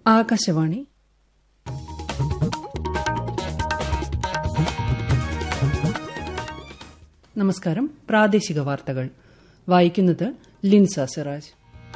ആകാശവാണി നമസ്കാരം പ്രാദേശിക വാർത്തകൾ വായിക്കുന്നത് ലിൻസ സിറാജ്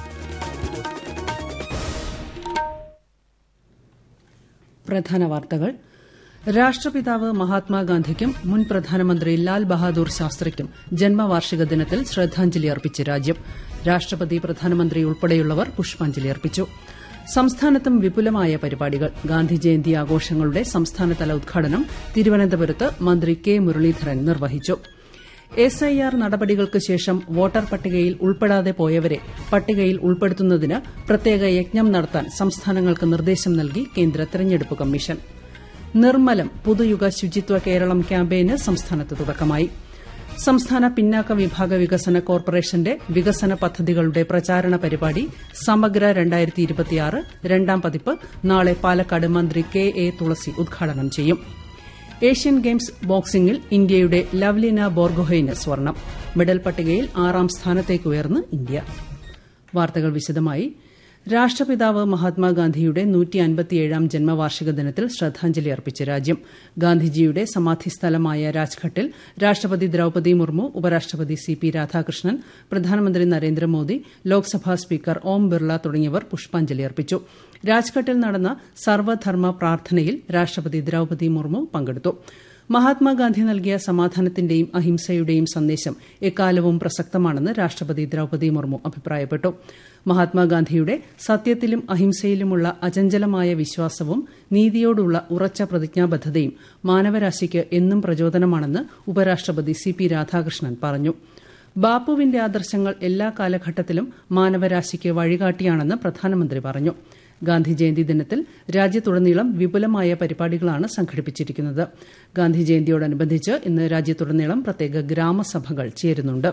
പ്രധാന വാർത്തകൾ രാഷ്ട്രപിതാവ് മഹാത്മാഗാന്ധിക്കും മുൻ പ്രധാനമന്ത്രി ലാൽ ബഹാദൂർ ശാസ്ത്രിക്കും ജന്മവാർഷിക ദിനത്തിൽ ശ്രദ്ധാഞ്ജലി അർപ്പിച്ച് രാജ്യം രാഷ്ട്രപതി പ്രധാനമന്ത്രി ഉൾപ്പെടെയുള്ളവർ പുഷ്പാഞ്ജലി അർപ്പിച്ചു സംസ്ഥാനത്തും വിപുലമായ പരിപാടികൾ ഗാന്ധി ജയന്തി ആഘോഷങ്ങളുടെ സംസ്ഥാനതല ഉദ്ഘാടനം തിരുവനന്തപുരത്ത് മന്ത്രി കെ മുരളീധരൻ നിർവഹിച്ചു എസ് ഐ ആർ നടപടികൾക്ക് ശേഷം വോട്ടർ പട്ടികയിൽ ഉൾപ്പെടാതെ പോയവരെ പട്ടികയിൽ ഉൾപ്പെടുത്തുന്നതിന് പ്രത്യേക യജ്ഞം നടത്താൻ സംസ്ഥാനങ്ങൾക്ക് നിർദ്ദേശം നൽകി കേന്ദ്ര തെരഞ്ഞെടുപ്പ് കമ്മീഷൻ നിർമ്മലം പുതുയുഗ ശുചിത്വ കേരളം ക്യാമ്പയിന് സംസ്ഥാനത്ത് തുടക്കമായി സംസ്ഥാന പിന്നാക്ക വിഭാഗ വികസന കോർപ്പറേഷന്റെ വികസന പദ്ധതികളുടെ പ്രചാരണ പരിപാടി സമഗ്ര രണ്ടാം പതിപ്പ് നാളെ പാലക്കാട് മന്ത്രി കെ എ തുളസി ഉദ്ഘാടനം ചെയ്യും ഏഷ്യൻ ഗെയിംസ് ബോക്സിംഗിൽ ഇന്ത്യയുടെ ലവ്ലിന ബോർഗോഹൈന് സ്വർണം മെഡൽ പട്ടികയിൽ ആറാം സ്ഥാനത്തേക്ക് ഉയർന്ന് ഇന്ത്യ വാർത്തകൾ വിശദമായി രാഷ്ട്രപിതാവ് മഹാത്മാഗാന്ധിയുടെ നൂറ്റിയൻപത്തിയേഴാം ജന്മവാർഷിക ദിനത്തിൽ ശ്രദ്ധാഞ്ജലി അർപ്പിച്ച് രാജ്യം ഗാന്ധിജിയുടെ സമാധി സ്ഥലമായ രാജ്ഘട്ടിൽ രാഷ്ട്രപതി ദ്രൌപദി മുർമു ഉപരാഷ്ട്രപതി സി പി രാധാകൃഷ്ണൻ പ്രധാനമന്ത്രി നരേന്ദ്രമോദി ലോക്സഭാ സ്പീക്കർ ഓം ബിർള തുടങ്ങിയവർ പുഷ്പാഞ്ജലി അർപ്പിച്ചു രാജ്ഘട്ടിൽ നടന്ന സർവധർമ്മ പ്രാർത്ഥനയിൽ രാഷ്ട്രപതി ദ്രൌപദി മുർമു പങ്കെടുത്തു മഹാത്മാഗാന്ധി നൽകിയ സമാധാനത്തിന്റെയും അഹിംസയുടെയും സന്ദേശം എക്കാലവും പ്രസക്തമാണെന്ന് രാഷ്ട്രപതി ദ്രൌപദി മുർമു അഭിപ്രായപ്പെട്ടു മഹാത്മാഗാന്ധിയുടെ സത്യത്തിലും അഹിംസയിലുമുള്ള അചഞ്ചലമായ വിശ്വാസവും നീതിയോടുള്ള ഉറച്ച പ്രതിജ്ഞാബദ്ധതയും മാനവരാശിക്ക് എന്നും പ്രചോദനമാണെന്ന് ഉപരാഷ്ട്രപതി സി പി രാധാകൃഷ്ണൻ പറഞ്ഞു ബാപ്പുവിന്റെ ആദർശങ്ങൾ എല്ലാ കാലഘട്ടത്തിലും മാനവരാശിക്ക് വഴികാട്ടിയാണെന്ന് പ്രധാനമന്ത്രി പറഞ്ഞു ഗാന്ധി ജയന്തി ദിനത്തിൽ രാജ്യത്തുടനീളം വിപുലമായ പരിപാടികളാണ് സംഘടിപ്പിച്ചിരിക്കുന്നത് ഗാന്ധി ജയന്തിയോടനുബന്ധിച്ച് ഇന്ന് രാജ്യത്തുടനീളം പ്രത്യേക ഗ്രാമസഭകൾ ചേരുന്നുണ്ട്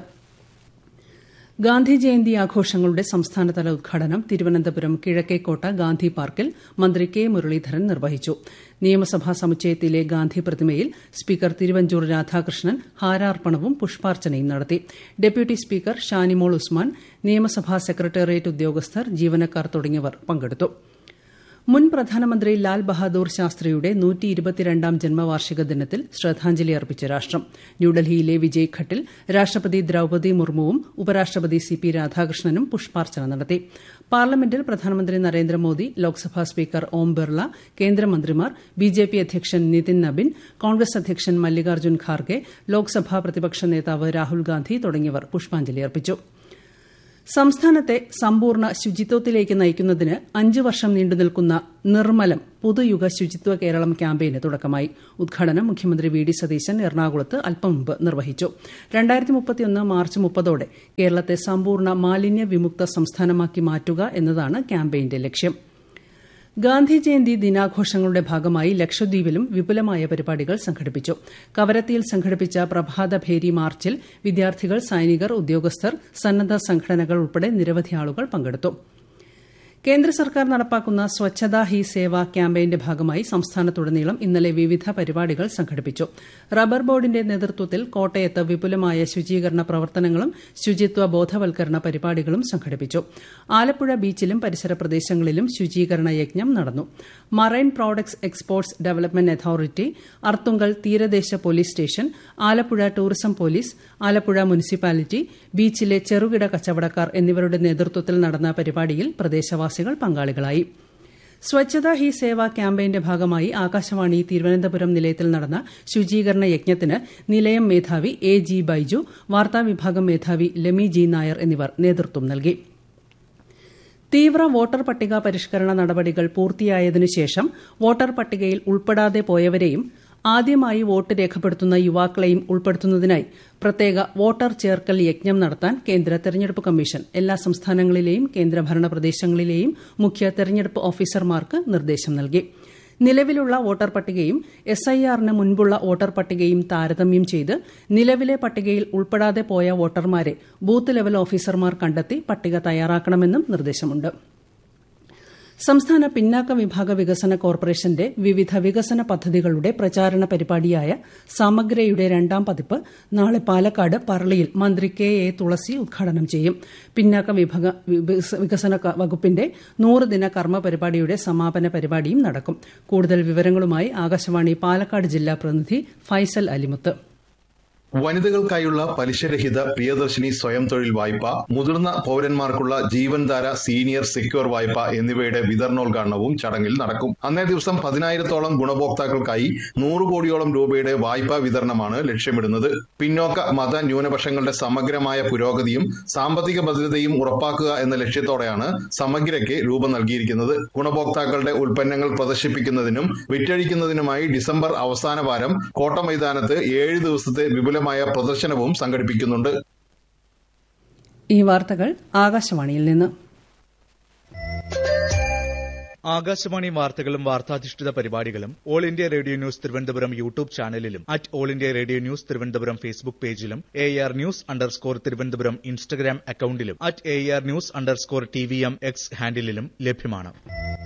ഗാന്ധി ജയന്തി ആഘോഷങ്ങളുടെ സംസ്ഥാനതല ഉദ്ഘാടനം തിരുവനന്തപുരം കിഴക്കേക്കോട്ട ഗാന്ധി പാർക്കിൽ മന്ത്രി കെ മുരളീധരൻ നിർവഹിച്ചു നിയമസഭാ സമുച്ചയത്തിലെ ഗാന്ധി പ്രതിമയിൽ സ്പീക്കർ തിരുവഞ്ചൂർ രാധാകൃഷ്ണൻ ഹാരാർപ്പണവും പുഷ്പാർച്ചനയും നടത്തി ഡെപ്യൂട്ടി സ്പീക്കർ ഷാനിമോൾ ഉസ്മാൻ നിയമസഭാ സെക്രട്ടേറിയറ്റ് ഉദ്യോഗസ്ഥർ ജീവനക്കാർ തുടങ്ങിയവർ പങ്കെടുത്തു മുൻ പ്രധാനമന്ത്രി ലാൽ ബഹാദൂർ ശാസ്ത്രിയുടെ നൂറ്റി ഇരുപത്തിരണ്ടാം ജന്മവാർഷിക ദിനത്തിൽ ശ്രദ്ധാഞ്ജലി അർപ്പിച്ച രാഷ്ട്രം ന്യൂഡൽഹിയിലെ വിജയ്ഘട്ടിൽ രാഷ്ട്രപതി ദ്രൌപദി മുർമുവും ഉപരാഷ്ട്രപതി സി പി രാധാകൃഷ്ണനും പുഷ്പാർച്ചന നടത്തി പാർലമെന്റിൽ പ്രധാനമന്ത്രി നരേന്ദ്രമോദി ലോക്സഭാ സ്പീക്കർ ഓം ബിർള കേന്ദ്രമന്ത്രിമാർ ബിജെപി അധ്യക്ഷൻ നിതിൻ നബിൻ കോൺഗ്രസ് അധ്യക്ഷൻ മല്ലികാർജ്ജുൻ ഖാർഗെ ലോക്സഭാ പ്രതിപക്ഷ നേതാവ് രാഹുൽ ഗാന്ധി തുടങ്ങിയവർ പുഷ്പാഞ്ജലി അർപ്പിച്ചു സംസ്ഥാനത്തെ സമ്പൂർണ്ണ ശുചിത്വത്തിലേക്ക് നയിക്കുന്നതിന് അഞ്ച് വർഷം നീണ്ടുനിൽക്കുന്ന നിർമ്മലം പുതുയുഗ ശുചിത്വ കേരളം ക്യാമ്പയിന് തുടക്കമായി ഉദ്ഘാടനം മുഖ്യമന്ത്രി വി ഡി സതീശൻ എറണാകുളത്ത് അല്പം മുമ്പ് നിർവഹിച്ചു മാർച്ച് മുപ്പതോടെ കേരളത്തെ സമ്പൂർണ്ണ മാലിന്യ വിമുക്ത സംസ്ഥാനമാക്കി മാറ്റുക എന്നതാണ് ക്യാമ്പയിന്റെ ലക്ഷ്യം ഗാന്ധി ജയന്തി ദിനാഘോഷങ്ങളുടെ ഭാഗമായി ലക്ഷദ്വീപിലും വിപുലമായ പരിപാടികൾ സംഘടിപ്പിച്ചു കവരത്തിയിൽ സംഘടിപ്പിച്ച പ്രഭാതഭേരി മാർച്ചിൽ വിദ്യാർത്ഥികൾ സൈനികർ ഉദ്യോഗസ്ഥർ സന്നദ്ധ സംഘടനകൾ ഉൾപ്പെടെ നിരവധി ആളുകൾ പങ്കെടുത്തു കേന്ദ്ര സർക്കാർ നടപ്പാക്കുന്ന സ്വച്ഛതാ ഹി സേവ ക്യാമ്പയിന്റെ ഭാഗമായി സംസ്ഥാനത്തുടനീളം ഇന്നലെ വിവിധ പരിപാടികൾ സംഘടിപ്പിച്ചു റബ്ബർ ബോർഡിന്റെ നേതൃത്വത്തിൽ കോട്ടയത്ത് വിപുലമായ ശുചീകരണ പ്രവർത്തനങ്ങളും ശുചിത്വ ബോധവൽക്കരണ പരിപാടികളും സംഘടിപ്പിച്ചു ആലപ്പുഴ ബീച്ചിലും പരിസര പ്രദേശങ്ങളിലും ശുചീകരണ യജ്ഞം നടന്നു marine products exports development authority Arthunkal തീരദേശ police station Alappuzha tourism police Alappuzha municipality ബീച്ചിലെ ചെറുകിട കച്ചവടക്കാർ എന്നിവരുടെ നേതൃത്വത്തിൽ നടന്ന പരിപാടിയിൽ പ്രദേശവാസികൾ പങ്കാളികളായി സ്വച്ഛത ഹി സേവ ക്യാമ്പയിന്റെ ഭാഗമായി ആകാശവാണി തിരുവനന്തപുരം നിലയത്തിൽ നടന്ന ശുചീകരണ യജ്ഞത്തിന് നിലയം മേധാവി എ ജി ബൈജു വാർത്താവിഭാഗം മേധാവി ലെമി ജി നായർ എന്നിവർ നേതൃത്വം നൽകി തീവ്ര വോട്ടർ പട്ടിക പരിഷ്കരണ നടപടികൾ പൂർത്തിയായതിനുശേഷം വോട്ടർ പട്ടികയിൽ ഉൾപ്പെടാതെ പോയവരെയും ആദ്യമായി വോട്ട് രേഖപ്പെടുത്തുന്ന യുവാക്കളെയും ഉൾപ്പെടുത്തുന്നതിനായി പ്രത്യേക വോട്ടർ ചേർക്കൽ യജ്ഞം നടത്താൻ കേന്ദ്ര തെരഞ്ഞെടുപ്പ് കമ്മീഷൻ എല്ലാ സംസ്ഥാനങ്ങളിലെയും കേന്ദ്രഭരണ പ്രദേശങ്ങളിലെയും മുഖ്യ തെരഞ്ഞെടുപ്പ് ഓഫീസർമാർക്ക് നിർദ്ദേശം നൽകി നിലവിലുള്ള വോട്ടർ പട്ടികയും എസ് ഐ ആറിന് മുൻപുള്ള വോട്ടർ പട്ടികയും താരതമ്യം ചെയ്ത് നിലവിലെ പട്ടികയിൽ ഉൾപ്പെടാതെ പോയ വോട്ടർമാരെ ബൂത്ത് ലെവൽ ഓഫീസർമാർ കണ്ടെത്തി പട്ടിക തയ്യാറാക്കണമെന്നും നിർദ്ദേശമുണ്ട് സംസ്ഥാന പിന്നാക്ക വിഭാഗ വികസന കോർപ്പറേഷന്റെ വിവിധ വികസന പദ്ധതികളുടെ പ്രചാരണ പരിപാടിയായ സമഗ്രയുടെ രണ്ടാം പതിപ്പ് നാളെ പാലക്കാട് പറളിയിൽ മന്ത്രി കെ എ തുളസി ഉദ്ഘാടനം ചെയ്യും പിന്നാക്ക വിഭാഗ വികസന വകുപ്പിന്റെ നൂറ് ദിന കർമ്മ പരിപാടിയുടെ സമാപന പരിപാടിയും നടക്കും കൂടുതൽ വിവരങ്ങളുമായി ആകാശവാണി പാലക്കാട് ജില്ലാ പ്രതിനിധി ഫൈസൽ അലിമുത്ത് വനിതകൾക്കായുള്ള പലിശരഹിത പ്രിയദർശിനി സ്വയം തൊഴിൽ വായ്പ മുതിർന്ന പൌരന്മാർക്കുള്ള ജീവൻധാര സീനിയർ സെക്യൂർ വായ്പ എന്നിവയുടെ വിതരണോദ്ഘാടനവും ചടങ്ങിൽ നടക്കും അന്നേ ദിവസം പതിനായിരത്തോളം ഗുണഭോക്താക്കൾക്കായി നൂറ് കോടിയോളം രൂപയുടെ വായ്പാ വിതരണമാണ് ലക്ഷ്യമിടുന്നത് പിന്നോക്ക മത ന്യൂനപക്ഷങ്ങളുടെ സമഗ്രമായ പുരോഗതിയും സാമ്പത്തിക ഭദ്രതയും ഉറപ്പാക്കുക എന്ന ലക്ഷ്യത്തോടെയാണ് സമഗ്രയ്ക്ക് രൂപം നൽകിയിരിക്കുന്നത് ഗുണഭോക്താക്കളുടെ ഉൽപ്പന്നങ്ങൾ പ്രദർശിപ്പിക്കുന്നതിനും വിറ്റഴിക്കുന്നതിനുമായി ഡിസംബർ അവസാന വാരം കോട്ട മൈതാനത്ത് ഏഴ് ദിവസത്തെ വിപുല വിപുലമായ പ്രദർശനവും സംഘടിപ്പിക്കുന്നുണ്ട് ഈ വാർത്തകൾ ആകാശവാണിയിൽ നിന്ന് ആകാശവാണി വാർത്തകളും വാർത്താധിഷ്ഠിത പരിപാടികളും All India Radio news Thiruvananthapuram YouTube ചാനലിലും at All India Radio news Thiruvananthapuram Facebook പേജിലും A R news underscore Thiruvananthapuram Instagram അക്കൌണ്ടിലും at A R news underscore T V M X ഹാൻഡിലും ലഭ്യമാണ്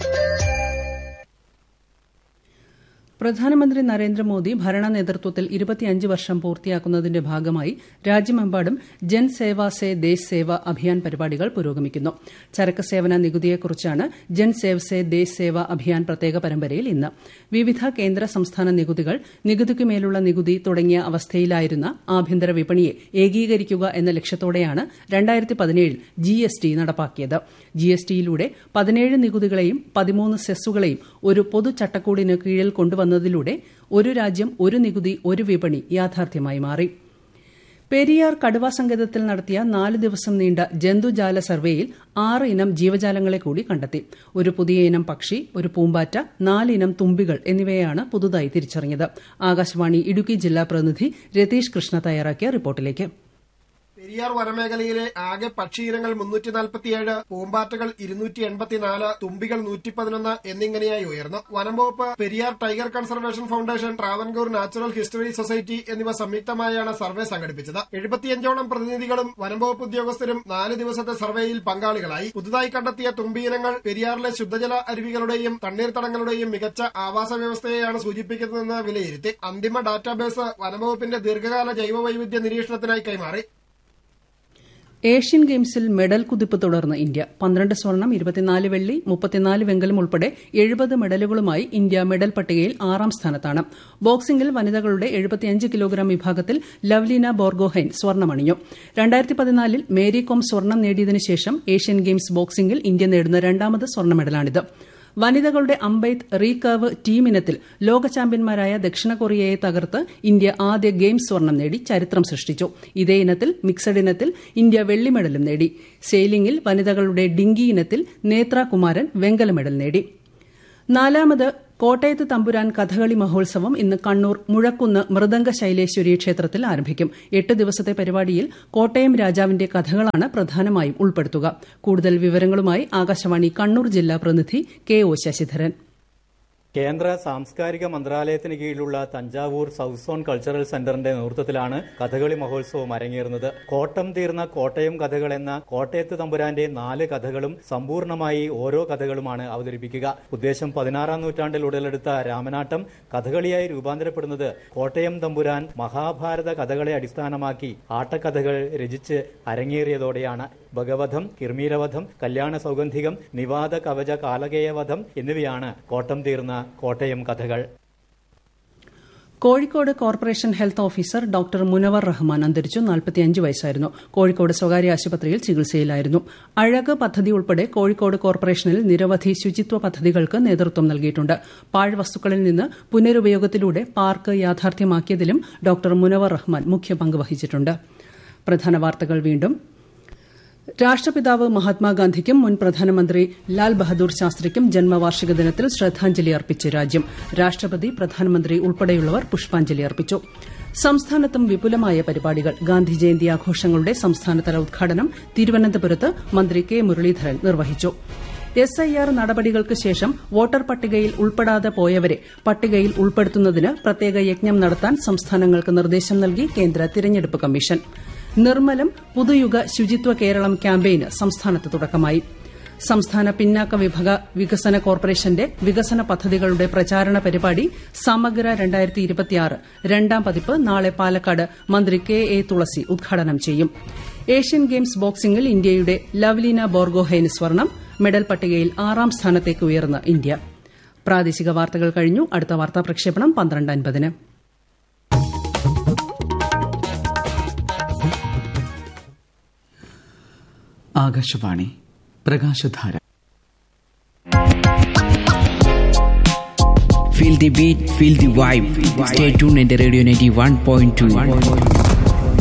പ്രധാനമന്ത്രി നരേന്ദ്രമോദി ഭരണ നേതൃത്വത്തിൽ ഇരുപത്തിയഞ്ച് വർഷം പൂർത്തിയാക്കുന്നതിന്റെ ഭാഗമായി രാജ്യമെമ്പാടും ജൻ സേവ സേ ദേശ് സേവ അഭിയാൻ പരിപാടികൾ പുരോഗമിക്കുന്നു ചരക്ക് സേവന നികുതിയെക്കുറിച്ചാണ് ജൻ സേവ് സേ ദേശ് സേവ അഭിയാൻ പ്രത്യേക പരമ്പരയിൽ ഇന്ന് വിവിധ കേന്ദ്ര സംസ്ഥാന നികുതികൾ നികുതിക്കുമേലുള്ള നികുതി തുടങ്ങിയ അവസ്ഥയിലായിരുന്ന ആഭ്യന്തര വിപണിയെ ഏകീകരിക്കുക എന്ന ലക്ഷ്യത്തോടെയാണ് രണ്ടായിരത്തി പതിനേഴിൽ ജി എസ് ടി നടപ്പാക്കിയത് ജി എസ് ടിയിലൂടെ പതിനേഴ് നികുതികളെയും പതിമൂന്ന് സെസ്സുകളെയും ഒരു പൊതു ചട്ടക്കൂടിന് കീഴിൽ കൊണ്ടുവന്നതിലൂടെ ഒരു രാജ്യം ഒരു നികുതി ഒരു വിപണി യാഥാർത്ഥ്യമായി മാറി പെരിയാർ കടുവ സങ്കേതത്തിൽ നടത്തിയ നാല് ദിവസം നീണ്ട ജന്തുജാല സർവേയിൽ ആറ് ഇനം ജീവജാലങ്ങളെ കൂടി കണ്ടെത്തി ഒരു പുതിയ ഇനം പക്ഷി ഒരു പൂമ്പാറ്റ നാല് ഇനം തുമ്പികൾ എന്നിവയാണ് പുതുതായി തിരിച്ചറിഞ്ഞത് ആകാശവാണി ഇടുക്കി ജില്ലാ പ്രതിനിധി രതീഷ് കൃഷ്ണ തയ്യാറാക്കിയ റിപ്പോർട്ടിലേക്ക് പെരിയാർ വനമേഖലയിലെ ആകെ പക്ഷിയിനങ്ങൾ മുന്നൂറ്റി നാൽപ്പത്തിയേഴ് പൂമ്പാറ്റകൾ ഇരുന്നൂറ്റി എൺപത്തിനാല് തുമ്പികൾ നൂറ്റി പതിനൊന്ന് എന്നിങ്ങനെയായി ഉയർന്നു വനംവകുപ്പ് Periyar tiger conservation foundation Travancore natural history society എന്നിവ സംയുക്തമായാണ് സർവേ സംഘടിപ്പിച്ചത് എഴുപത്തിയഞ്ചോളം പ്രതിനിധികളും വനംവകുപ്പ് ഉദ്യോഗസ്ഥരും നാല് ദിവസത്തെ സർവേയിൽ പങ്കാളികളായി പുതുതായി കണ്ടെത്തിയ തുമ്പിയിനങ്ങൾ പെരിയാറിലെ ശുദ്ധജല അരുവികളുടെയും തണ്ണീർത്തടങ്ങളുടെയും മികച്ച ആവാസ വ്യവസ്ഥയെയാണ് സൂചിപ്പിക്കുന്നതെന്ന് വിലയിരുത്തി അന്തിമ ഡാറ്റാബേസ് വനംവകുപ്പിന്റെ ദീർഘകാല ജൈവവൈവിധ്യ നിരീക്ഷണത്തിനായി കൈമാറി ഏഷ്യൻ ഗെയിംസിൽ മെഡൽ കുതിപ്പ് തുടർന്ന് ഇന്ത്യ പന്ത്രണ്ട് സ്വർണം ഇരുപത്തിനാല് വെള്ളി മുപ്പത്തിനാല് വെങ്കലം ഉൾപ്പെടെ എഴുപത് മെഡലുകളുമായി ഇന്ത്യ മെഡൽ പട്ടികയിൽ ആറാം സ്ഥാനത്താണ് ബോക്സിംഗിൽ വനിതകളുടെ എഴുപത്തിയഞ്ച് കിലോഗ്രാം വിഭാഗത്തിൽ ലവ്ലീന ബോർഗോഹൈൻ സ്വർണ്ണമണിഞ്ഞു രണ്ടായിരത്തി പതിനാലിൽ മേരി കോം സ്വർണം നേടിയതിനു ശേഷം ഏഷ്യൻ ഗെയിംസ് ബോക്സിംഗിൽ ഇന്ത്യ നേടുന്ന രണ്ടാമത് സ്വർണ്ണ മെഡലാണിത് വനിതകളുടെ അമ്പെയ്ത്ത് റീകർവ് ടീം ഇനത്തിൽ ലോക ചാമ്പ്യന്മാരായ ദക്ഷിണ കൊറിയയെ തകർത്ത് ഇന്ത്യ ആദ്യ ഗെയിംസ് സ്വർണം നേടി ചരിത്രം സൃഷ്ടിച്ചു ഇതേ ഇനത്തിൽ മിക്സഡ് ഇനത്തിൽ ഇന്ത്യ വെള്ളി മെഡലും നേടി സെയിലിംഗിൽ വനിതകളുടെ ഡിങ്കി ഇനത്തിൽ നേത്ര കുമാരൻ വെങ്കല മെഡൽ നേടി നാലാമത് കോട്ടയത്ത് തമ്പുരാൻ കഥകളി മഹോത്സവം ഇന്ന് കണ്ണൂർ മുഴക്കുന്ന് മൃദംഗ ശൈലേശ്വരി ക്ഷേത്രത്തിൽ ആരംഭിക്കും എട്ട് ദിവസത്തെ പരിപാടിയിൽ കോട്ടയം രാജാവിന്റെ കഥകളാണ് പ്രധാനമായും ഉൾപ്പെടുത്തുക കൂടുതൽ വിവരങ്ങളുമായി ആകാശവാണി കണ്ണൂർ ജില്ലാ പ്രതിനിധി കെ ഒ ശശിധരൻ കേന്ദ്ര സാംസ്കാരിക മന്ത്രാലയത്തിന് കീഴിലുള്ള തഞ്ചാവൂർ സൌത്ത് സോൺ കൾച്ചറൽ സെന്ററിന്റെ നേതൃത്വത്തിലാണ് കഥകളി മഹോത്സവം അരങ്ങേറുന്നത് കോട്ടം തീർന്ന കോട്ടയം കഥകൾ എന്ന കോട്ടയത്ത് തമ്പുരാന്റെ നാല് കഥകളും സമ്പൂർണമായി ഓരോ കഥകളുമാണ് അവതരിപ്പിക്കുക ഉദ്ദേശം പതിനാറാം നൂറ്റാണ്ടിൽ ഉടലെടുത്ത രാമനാട്ടം കഥകളിയായി രൂപാന്തരപ്പെടുന്നത് കോട്ടയം തമ്പുരാൻ മഹാഭാരത കഥകളെ അടിസ്ഥാനമാക്കി ആട്ടക്കഥകൾ രചിച്ച് അരങ്ങേറിയതോടെയാണ് ഭഗവധം കിർമീരവധം കല്യാണ സൗഗന്ധികം നിവാദ കവച കാലകേയവധം എന്നിവയാണ് കോട്ടം തീർന്ന കോട്ടയം കഥകൾ Kozhikode corporation health officer doctor Munavar Rahman അന്തരിച്ചു നാൽപ്പത്തിയഞ്ച് വയസ്സായിരുന്നു കോഴിക്കോട് സ്വകാര്യ ആശുപത്രിയിൽ ചികിത്സയിലായിരുന്നു അഴക് പദ്ധതി ഉൾപ്പെടെ കോഴിക്കോട് കോർപ്പറേഷനിൽ നിരവധി ശുചിത്വ പദ്ധതികൾക്ക് നേതൃത്വം നൽകിയിട്ടുണ്ട് പാഴ്വസ്തുക്കളിൽ നിന്ന് പുനരുപയോഗത്തിലൂടെ പാർക്ക് യാഥാർത്ഥ്യമാക്കിയതിലും ഡോക്ടർ മുനവർ റഹ്മാൻ മുഖ്യ പങ്ക് വഹിച്ചിട്ടുണ്ട് പ്രധാന വാർത്തകൾ വീണ്ടും രാഷ്ട്രപിതാവ് മഹാത്മാഗാന്ധിക്കും മുൻ പ്രധാനമന്ത്രി ലാൽ ബഹദൂർ ശാസ്ത്രിക്കും ജന്മവാർഷിക ദിനത്തിൽ ശ്രദ്ധാഞ്ജലി അർപ്പിച്ച് രാജ്യം രാഷ്ട്രപതി പ്രധാനമന്ത്രി ഉൾപ്പെടെയുള്ളവർ പുഷ്പാഞ്ജലി അർപ്പിച്ചു സംസ്ഥാനത്തും വിപുലമായ പരിപാടികൾ ഗാന്ധി ജയന്തി ആഘോഷങ്ങളുടെ സംസ്ഥാനതല ഉദ്ഘാടനം തിരുവനന്തപുരത്ത് മന്ത്രി കെ മുരളീധരൻ നിർവഹിച്ചു എസ് ഐ ആർ നടപടികൾക്ക് ശേഷം വോട്ടർ പട്ടികയിൽ ഉൾപ്പെടാതെ പോയവരെ പട്ടികയിൽ ഉൾപ്പെടുത്തുന്നതിന് പ്രത്യേക യജ്ഞം നടത്താൻ സംസ്ഥാനങ്ങൾക്ക് നിർദ്ദേശം നൽകി കേന്ദ്ര തിരഞ്ഞെടുപ്പ് കമ്മീഷൻ നിർമ്മലം പുതുയുഗ ശുചിത്വ കേരളം ക്യാമ്പയിന് സംസ്ഥാനത്ത് തുടക്കമായി സംസ്ഥാന പിന്നാക്ക വിഭാഗ വികസന കോർപ്പറേഷന്റെ വികസന പദ്ധതികളുടെ പ്രചാരണ പരിപാടി സമഗ്ര രണ്ടാം പതിപ്പ് നാളെ പാലക്കാട് മന്ത്രി കെ എ തുളസി ഉദ്ഘാടനം ചെയ്യും ഏഷ്യൻ ഗെയിംസ് ബോക്സിംഗിൽ ഇന്ത്യയുടെ ലവ്ലീന ബോർഗോഹൈന് സ്വർണം മെഡൽ പട്ടികയിൽ ആറാം സ്ഥാനത്തേക്ക് ഉയർന്ന ഇന്ത്യ പ്രാദേശിക വാർത്തകൾ കഴിഞ്ഞു അടുത്ത വാർത്താ പ്രക്ഷേപണം പന്ത്രണ്ട് അൻപതിന് ആകാശവാണി പ്രകാശധാര Feel the beat, feel the vibe. Stay tuned in the Radio 91.2.